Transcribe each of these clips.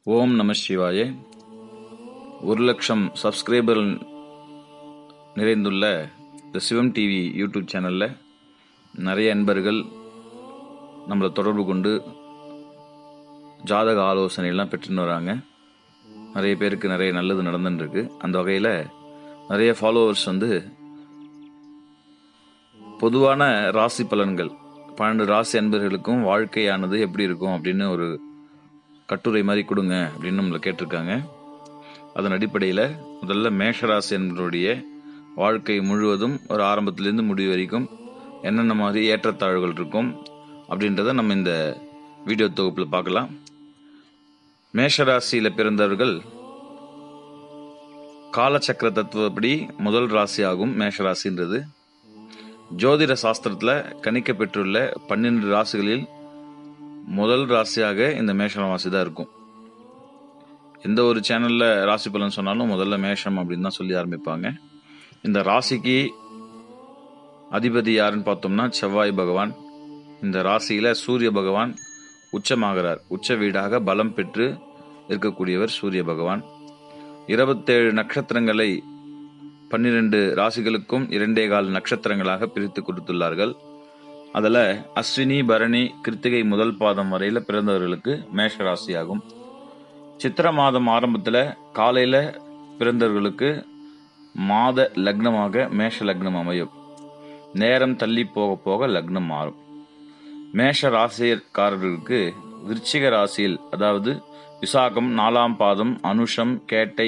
ஓம் நம சிவாய ஒரு லட்சம் சப்ஸ்கிரைபர் நிறைந்துள்ள இந்த சிவம் டிவி யூடியூப் சேனலில் நிறைய அன்பர்கள் நம்மளை தொடர்பு கொண்டு ஜாதக ஆலோசனையெல்லாம் பெற்றுன்னு வராங்க நிறைய பேருக்கு நிறைய நல்லது நடந்துட்டுருக்கு அந்த வகையில் நிறைய ஃபாலோவர்ஸ் வந்து பொதுவான ராசி பலன்கள் பன்னெண்டு ராசி அன்பர்களுக்கும் வாழ்க்கையானது எப்படி இருக்கும் அப்படின்னு ஒரு கட்டுரை மாதிரி கொடுங்க அப்படின்னு நம்மளை கேட்டிருக்காங்க அதன் அடிப்படையில் முதல்ல மேஷராசி என்பவருடைய வாழ்க்கை முழுவதும் ஒரு ஆரம்பத்திலேருந்து முடிவு வரைக்கும் என்னென்ன மாதிரி ஏற்றத்தாழ்வுகள் இருக்கும் அப்படின்றத நம்ம இந்த வீடியோ தொகுப்பில் பார்க்கலாம் மேஷராசியில் பிறந்தவர்கள் காலச்சக்கர தத்துவப்படி முதல் ராசி ஆகும் மேஷராசின்றது ஜோதிட சாஸ்திரத்தில் கணிக்கப்பெற்றுள்ள பன்னெண்டு ராசிகளில் முதல் ராசியாக இந்த மேஷம் ராசி தான் இருக்கும் எந்த ஒரு சேனல்ல ராசி பலன் சொன்னாலும் முதல்ல மேஷம் அப்படின்னு தான் சொல்லி ஆரம்பிப்பாங்க இந்த ராசிக்கு அதிபதி யாருன்னு பார்த்தோம்னா செவ்வாய் பகவான் இந்த ராசியில சூரிய பகவான் உச்சமாகிறார் உச்ச வீடாக பலம் பெற்று இருக்கக்கூடியவர் சூரிய பகவான் இருபத்தேழு நட்சத்திரங்களை பன்னிரண்டு ராசிகளுக்கும் இரண்டே கால் நட்சத்திரங்களாக பிரித்து கொடுத்துள்ளார்கள் அதில் அஸ்வினி பரணி கிருத்திகை முதல் பாதம் வரையில பிறந்தவர்களுக்கு மேஷ ராசி ஆகும் சித்திர மாதம் ஆரம்பத்தில் காலையில் பிறந்தவர்களுக்கு மாத லக்னமாக மேஷ லக்னம் அமையும் நேரம் தள்ளி போக போக லக்னம் மாறும் மேஷ ராசிக்காரர்களுக்கு விருச்சிக ராசியில் அதாவது விசாகம் நாலாம் பாதம் அனுஷம் கேட்டை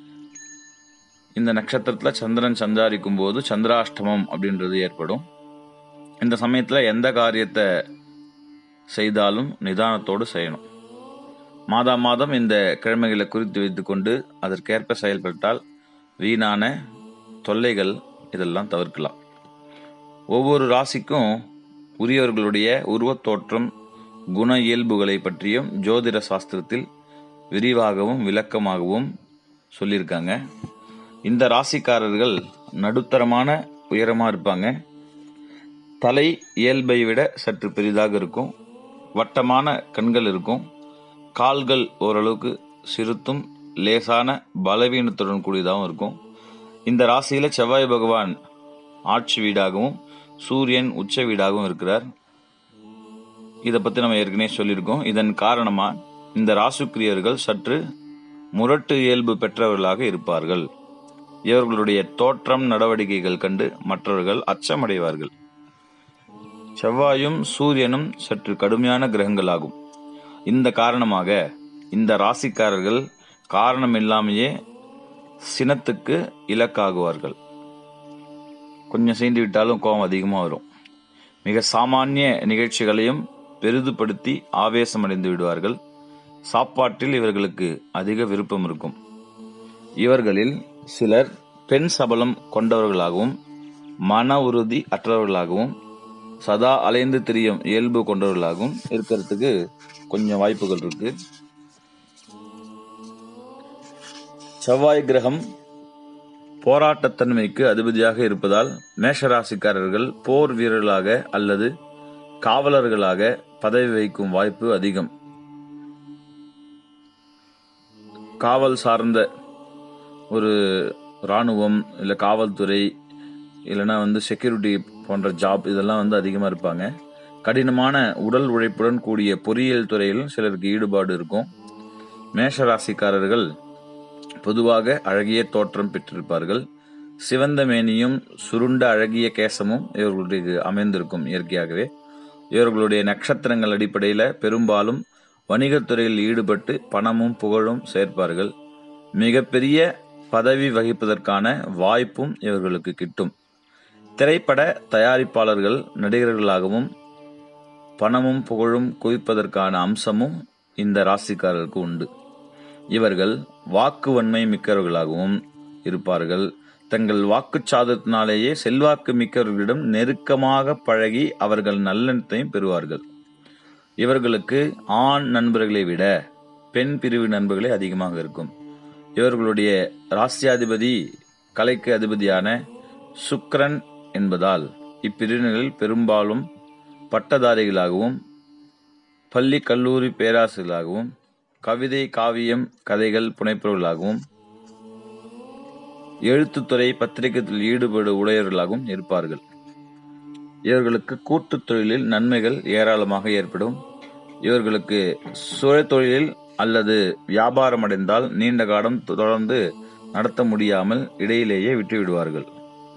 இந்த நட்சத்திரத்தில் சந்திரன் சஞ்சாரிக்கும் போது சந்திராஷ்டமம் அப்படின்றது ஏற்படும் இந்த சமயத்தில் எந்த காரியத்தை செய்தாலும் நிதானத்தோடு செய்யணும் மாதா மாதம் இந்த கிழமைகளை குறித்து வைத்துக்கொண்டு அதற்கேற்ப செயல்பட்டால் வீணான தொல்லைகள் இதெல்லாம் தவிர்க்கலாம் ஒவ்வொரு ராசிக்கும் உரியவர்களுடைய உருவத்தோற்றம் குண இயல்புகளை பற்றியும் ஜோதிட சாஸ்திரத்தில் விரிவாகவும் விளக்கமாகவும் சொல்லியிருக்காங்க இந்த ராசிக்காரர்கள் நடுத்தரமான உயரமாக இருப்பாங்க தலை இயல்பை விட சற்று பெரிதாக இருக்கும் வட்டமான கண்கள் இருக்கும் கால்கள் ஓரளவுக்கு சிறுத்தும் லேசான பலவீனத்துடன் கூடியதாகவும் இருக்கும் இந்த ராசியில செவ்வாய் பகவான் ஆட்சி வீடாகவும் சூரியன் உச்ச வீடாகவும் இருக்கிறார் இதை பத்தி நம்ம ஏற்கனவே சொல்லியிருக்கோம் இதன் காரணமா இந்த ராசுக்கிரியர்கள் சற்று முரட்டு இயல்பு பெற்றவர்களாக இருப்பார்கள் இவர்களுடைய தோற்றம் நடவடிக்கைகள் கண்டு மற்றவர்கள் அச்சமடைவார்கள் செவ்வாயும் சூரியனும் சற்று கடுமையான கிரகங்களாகும் இந்த காரணமாக இந்த ராசிக்காரர்கள் காரணம் இல்லாமையே சினத்துக்கு இலக்காகுவார்கள் கொஞ்சம் செய்து விட்டாலும் கோபம் அதிகமாக வரும் மிக சாமானிய நிகழ்ச்சிகளையும் பெரிதுபடுத்தி ஆவேசமடைந்து விடுவார்கள் சாப்பாட்டில் இவர்களுக்கு அதிக விருப்பம் இருக்கும் இவர்களில் சிலர் பெண் சபலம் கொண்டவர்களாகவும் மன உறுதி அற்றவர்களாகவும் சதா அலைந்து திரியும் இயல்பு கொண்டவர்களாகவும் இருக்கிறதுக்கு கொஞ்சம் வாய்ப்புகள் இருக்கு செவ்வாய் கிரகம் போராட்டத்தன்மைக்கு அதிபதியாக இருப்பதால் மேஷராசிக்காரர்கள் போர் வீரர்களாக அல்லது காவலர்களாக பதவி வகிக்கும் வாய்ப்பு அதிகம் காவல் சார்ந்த ஒரு இராணுவம் இல்லை காவல்துறை இல்லைன்னா வந்து செக்யூரிட்டி போன்ற ஜாப் இதெல்லாம் வந்து அதிகமாக இருப்பாங்க கடினமான உடல் உழைப்புடன் கூடிய பொறியியல் துறையிலும் சிலருக்கு ஈடுபாடு இருக்கும் மேஷ ராசிக்காரர்கள் பொதுவாக அழகிய தோற்றம் பெற்றிருப்பார்கள் சிவந்த மேனியும் சுருண்ட அழகிய கேசமும் இவர்களுக்கு அமைந்திருக்கும் இயற்கையாகவே இவர்களுடைய நட்சத்திரங்கள் அடிப்படையில் பெரும்பாலும் வணிகத்துறையில் ஈடுபட்டு பணமும் புகழும் சேர்ப்பார்கள் மிகப்பெரிய பதவி வகிப்பதற்கான வாய்ப்பும் இவர்களுக்கு கிட்டும் திரைப்பட தயாரிப்பாளர்கள் நடிகர்களாகவும் பணமும் புகழும் குவிப்பதற்கான அம்சமும் இந்த ராசிக்காரருக்கு உண்டு இவர்கள் வாக்கு வன்மை மிக்கவர்களாகவும் இருப்பார்கள் தங்கள் வாக்குச்சாதத்தினாலேயே செல்வாக்கு மிக்கவர்களிடம் நெருக்கமாக பழகி அவர்கள் நல்லெண்ணத்தையும் பெறுவார்கள் இவர்களுக்கு ஆண் நண்பர்களை விட பெண் பிரிவு நண்பர்களே அதிகமாக இருக்கும் இவர்களுடைய ராசியாதிபதி கலைக்கு அதிபதியான சுக்கரன் என்பதால் இப்பிரிவினரில் பெரும்பாலும் பட்டதாரிகளாகவும் பள்ளி கல்லூரி பேராசிரியர்களாகவும் கவிதை காவியம் கதைகள் புனைப்பவர்களாகவும் எழுத்துத்துறை பத்திரிகையில் ஈடுபாடு உடையவர்களாகவும் இருப்பார்கள் இவர்களுக்கு கூட்டுத் தொழிலில் நன்மைகள் ஏராளமாக ஏற்படும் இவர்களுக்கு சுயதொழிலில் அல்லது வியாபாரம் அடைந்தால் நீண்ட காலம் தொடர்ந்து நடத்த முடியாமல் இடையிலேயே விட்டுவிடுவார்கள்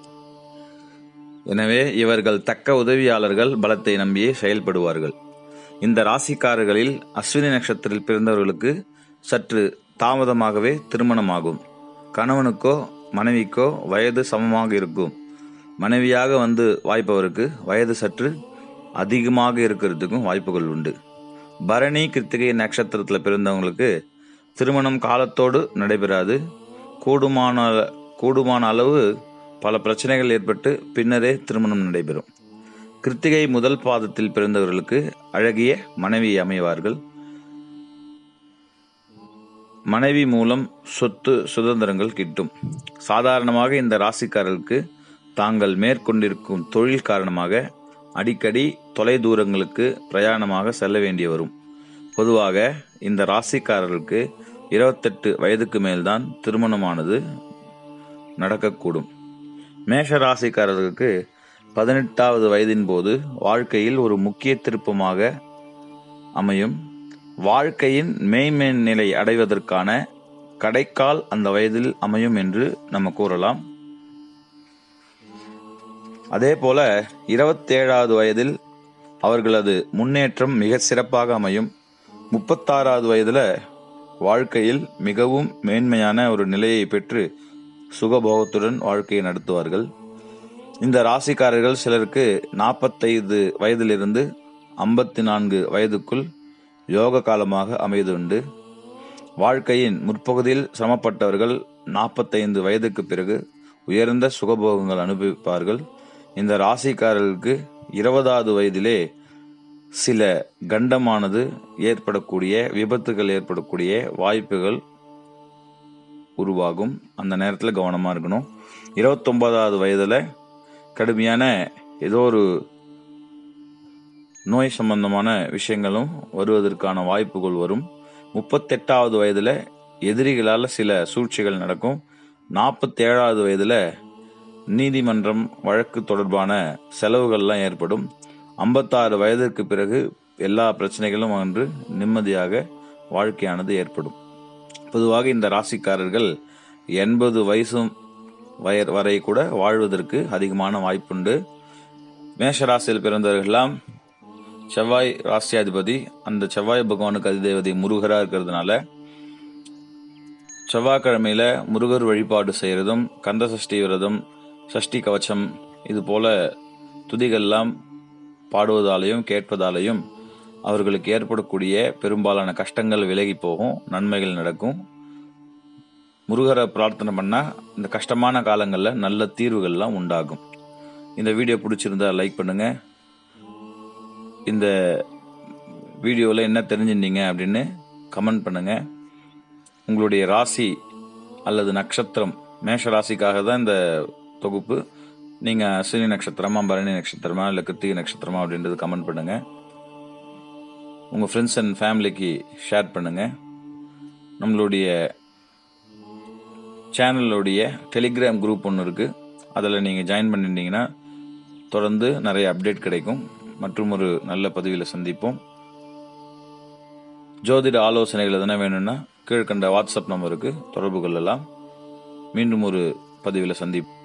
எனவே இவர்கள் தக்க உதவியாளர்கள் பலத்தை நம்பியே செயல்படுவார்கள் இந்த ராசிக்காரர்களில் அஸ்வினி நட்சத்திரத்தில் பிறந்தவர்களுக்கு சற்று தாமதமாகவே திருமணமாகும் கணவனுக்கோ மனைவிக்கோ வயது சமமாக இருக்கும் மனைவியாக வந்து வாய்ப்பவருக்கு வயது சற்று அதிகமாக இருக்கிறதுக்கும் வாய்ப்புகள் உண்டு பரணி கிருத்திகை நட்சத்திரத்தில் பிறந்தவங்களுக்கு திருமணம் காலத்தோடு நடைபெறாது கூடுமான கூடுமான அளவு பல பிரச்சனைகள் ஏற்பட்டு பின்னரே திருமணம் நடைபெறும் கிருத்திகை முதல் பாதத்தில் பிறந்தவர்களுக்கு அழகிய மனைவி அமைவார்கள் மனைவி மூலம் சொத்து சுதந்திரங்கள் கிட்டும் சாதாரணமாக இந்த ராசிக்காரர்களுக்கு தாங்கள் மேற்கொண்டிருக்கும் தொழில் காரணமாக அடிக்கடி தொலை தூரங்களுக்கு பிரயாணமாக செல்ல வேண்டி வரும் பொதுவாக இந்த ராசிக்காரர்களுக்கு இருபத்தெட்டு வயதுக்கு மேல்தான் திருமணமானது நடக்கக்கூடும் மேஷ ராசிக்காரர்களுக்கு பதினெட்டாவது வயதின் போது வாழ்க்கையில் ஒரு முக்கிய திருப்பமாக அமையும் வாழ்க்கையின் மேய்மேன் நிலை அடைவதற்கான கடைக்கால் அந்த வயதில் அமையும் என்று நம்ம கூறலாம் அதே போல இருபத்தேழாவது வயதில் அவர்களது முன்னேற்றம் மிக சிறப்பாக அமையும் முப்பத்தாறாவது வயதுல வாழ்க்கையில் மிகவும் மேன்மையான ஒரு நிலையை பெற்று சுகபோகத்துடன் வாழ்க்கையை நடத்துவார்கள் இந்த ராசிக்காரர்கள் சிலருக்கு நாற்பத்தைந்து வயதிலிருந்து ஐம்பத்தி நான்கு வயதுக்குள் யோக காலமாக அமைதுண்டு வாழ்க்கையின் முற்பகுதியில் சிரமப்பட்டவர்கள் நாற்பத்தைந்து வயதுக்கு பிறகு உயர்ந்த சுகபோகங்கள் அனுபவிப்பார்கள் இந்த ராசிக்காரர்களுக்கு இருபதாவது வயதிலே சில கண்டமானது ஏற்படக்கூடிய விபத்துகள் ஏற்படக்கூடிய வாய்ப்புகள் உருவாகும் அந்த நேரத்தில் கவனமாக இருக்கணும் இருபத்தொன்பதாவது வயதில் கடுமையான ஏதோ ஒரு நோய் சம்பந்தமான விஷயங்களும் வருவதற்கான வாய்ப்புகள் வரும் முப்பத்தெட்டாவது வயதில் எதிரிகளால் சில சூழ்ச்சிகள் நடக்கும் நாற்பத்தேழாவது வயதில் நீதிமன்றம் வழக்கு தொடர்பான செலவுகள்லாம் ஏற்படும் ஐம்பத்தாறு வயதிற்கு பிறகு எல்லா பிரச்சனைகளும் அன்று நிம்மதியாக வாழ்க்கையானது ஏற்படும் பொதுவாக இந்த ராசிக்காரர்கள் எண்பது வயசும் வயர் வரை கூட வாழ்வதற்கு அதிகமான வாய்ப்புண்டு மேஷ ராசியில் பிறந்தவர்கள்லாம் செவ்வாய் ராசியாதிபதி அந்த செவ்வாய் பகவானுக்கு அதிதேவதை முருகரா இருக்கிறதுனால செவ்வாய்க்கிழமையில முருகர் வழிபாடு செய்யறதும் கந்த சஷ்டி விரதம் சஷ்டி கவச்சம் இது போல துதிகள்லாம் பாடுவதாலையும் கேட்பதாலையும் அவர்களுக்கு ஏற்படக்கூடிய பெரும்பாலான கஷ்டங்கள் விலகி போகும் நன்மைகள் நடக்கும் முருகரை பிரார்த்தனை பண்ணா இந்த கஷ்டமான காலங்களில் நல்ல தீர்வுகள்லாம் உண்டாகும் இந்த வீடியோ பிடிச்சிருந்தா லைக் பண்ணுங்க இந்த வீடியோவில் என்ன தெரிஞ்சிருந்தீங்க அப்படின்னு கமெண்ட் பண்ணுங்க உங்களுடைய ராசி அல்லது நட்சத்திரம் மேஷ ராசிக்காக தான் இந்த தொகுப்பு நீங்கள் அஸ்வினி நட்சத்திரமா பரணி நட்சத்திரமா இல்லை கிருத்திகை நட்சத்திரமா அப்படின்றது கமெண்ட் பண்ணுங்க உங்கள் ஃப்ரெண்ட்ஸ் அண்ட் ஃபேமிலிக்கு ஷேர் பண்ணுங்க நம்மளுடைய சேனலுடைய டெலிகிராம் குரூப் ஒன்று இருக்குது அதில் நீங்கள் ஜாயின் பண்ணியிருந்தீங்கன்னா தொடர்ந்து நிறைய அப்டேட் கிடைக்கும் மற்றும் ஒரு நல்ல பதிவில் சந்திப்போம் ஜோதிட ஆலோசனைகள் எதனா வேணும்னா கீழ்கண்ட வாட்ஸ்அப் நம்பருக்கு தொடர்பு கொள்ளலாம் மீண்டும் ஒரு பதிவில் சந்திப்போம்